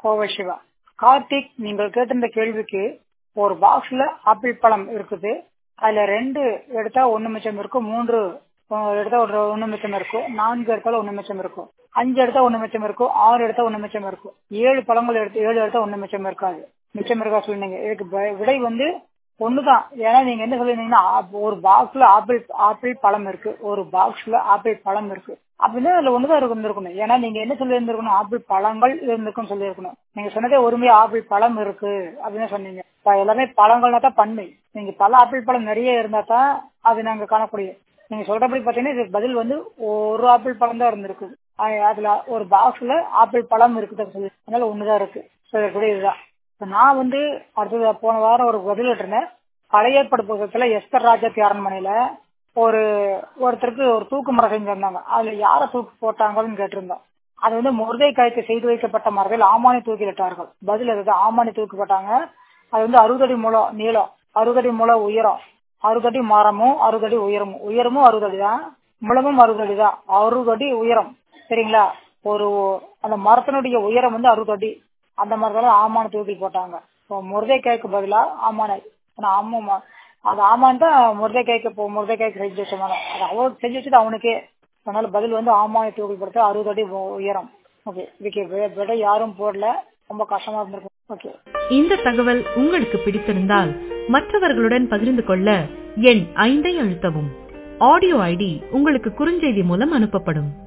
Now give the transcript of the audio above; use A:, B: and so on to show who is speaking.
A: கோவை சிவா கார்த்திக் நீங்கள் கேட்டிருந்த கேள்விக்கு ஒரு பாக்ஸ்ல ஆப்பிள் பழம் இருக்குது அதுல ரெண்டு எடுத்தா ஒண்ணு மிச்சம் இருக்கும் மூன்று அஹ், எடுத்தா ஒரு ஒண்ணு மிச்சம் இருக்கும் நான்கு எடுத்தாலும் ஒண்ணு மிச்சம் இருக்கும் அஞ்சு எடுத்தா ஒண்ணு மிச்சம் இருக்கும் ஆறு எடுத்தா ஒண்ணு மிச்சம் இருக்கும் ஏழு பழங்கள் எடுத்து ஏழு எடுத்தா ஒண்ணு மிச்சம் இருக்காது மிச்சம் இருக்கா சொன்னீங்க இதுக்கு ப- விடை வந்து ஒண்ணுதான் ஏன்னா நீங்க என்ன சொல்லிருந்தீங்கன்னா ஆப்- ஒரு பாக்ஸ்ல ஆப்பிள் ஆப்பிள் பழம் இருக்கு ஒரு பாக்ஸ்ல ஆப்பிள் பழம் இருக்கு அப்படின்னா அதுல ஒண்ணுதான் இருக்கு இருந்திருக்கணும் ஏன்னா நீங்க என்ன சொல்லி இருந்திருக்கணும் ஆப்பிள் பழங்கள் இருந்திருக்கும் சொல்லியிருக்கணும் நீங்க சொன்னதே ஒருமையா ஆப்பிள் பழம் இருக்கு அப்படின்னு சொன்னீங்க இப்ப எல்லாமே பழங்கள்னா தான் பன்மை நீங்க பல ஆப்பிள் பழம் நிறைய இருந்தா தான் அது நாங்க காணக்கூடிய நீங்க சொல்றபடி பாத்தீங்கன்னா இதுக்கு பதில் வந்து ஒரு ஆப்பிள் பழம் தான் இருந்திருக்கு அஹ் அதுல ஒரு பாக்ஸ்ல ஆப்பிள் பழம் இருக்குது சொல்லி அதனால ஒண்ணுதான் இருக்கு சொல்லக்கூடிய இதுதான் இப்ப நான் வந்து அடுத்தது போன வாரம் ஒரு பதில் இருந்தேன் பழைய ஏற்பாடு புத்தகத்துல எஸ்தர் ராஜாத்தி அரண்மனையில ஒரு ஒருத்தருக்கு ஒரு தூக்கு மரம் செஞ்சிருந்தாங்க அதுல யார தூக்கு போட்டாங்கன்னு கேட்டிருந்தோம் அது வந்து முருதை காய்க்கு செய்து வைக்கப்பட்ட மரத்தில் ஆமானி தூக்கிலிட்டார்கள் பதில் அதுதான் ஆமானி தூக்கி போட்டாங்க அது வந்து அறுபது அடி முழம் நீளம் அறுபது அடி முழம் உயரம் அறுபது அடி மரமும் அறுபது அடி உயரமும் உயரமும் அறுபது அடி தான் முழமும் அறுபது அடி தான் அறுபது அடி உயரம் சரிங்களா ஒரு அந்த மரத்தினுடைய உயரம் வந்து அறுபது அடி அந்த மரத்தால ஆமானை தூக்கி போட்டாங்க இப்போ முருதைக்காய்க்கு பதிலா ஆமானை ஆனா ஆமா அது ஆமான் தான் முருதைக்காய்க்கு இப்போ முருதைக்காய்க்கு செஞ்சு வச்ச மரம் அது அவனுக்கு செஞ்சு வச்சது அவனுக்கே அதனால பதில் வந்து ஆமானை தூக்கி போட்டு அறுபது அடி உ- உயரம் ஓகே இதுக்கு வி- விடை யாரும் போடல ரொம்ப கஷ்டமா இருந்திருக்கும் ஓகே
B: இந்த தகவல் உங்களுக்கு பிடித்திருந்தால் மற்றவர்களுடன் பகிர்ந்து கொள்ள எண் ஐந்தை அழுத்தவும் ஆடியோ ஐடி உங்களுக்கு குறுஞ்செய்தி மூலம் அனுப்பப்படும்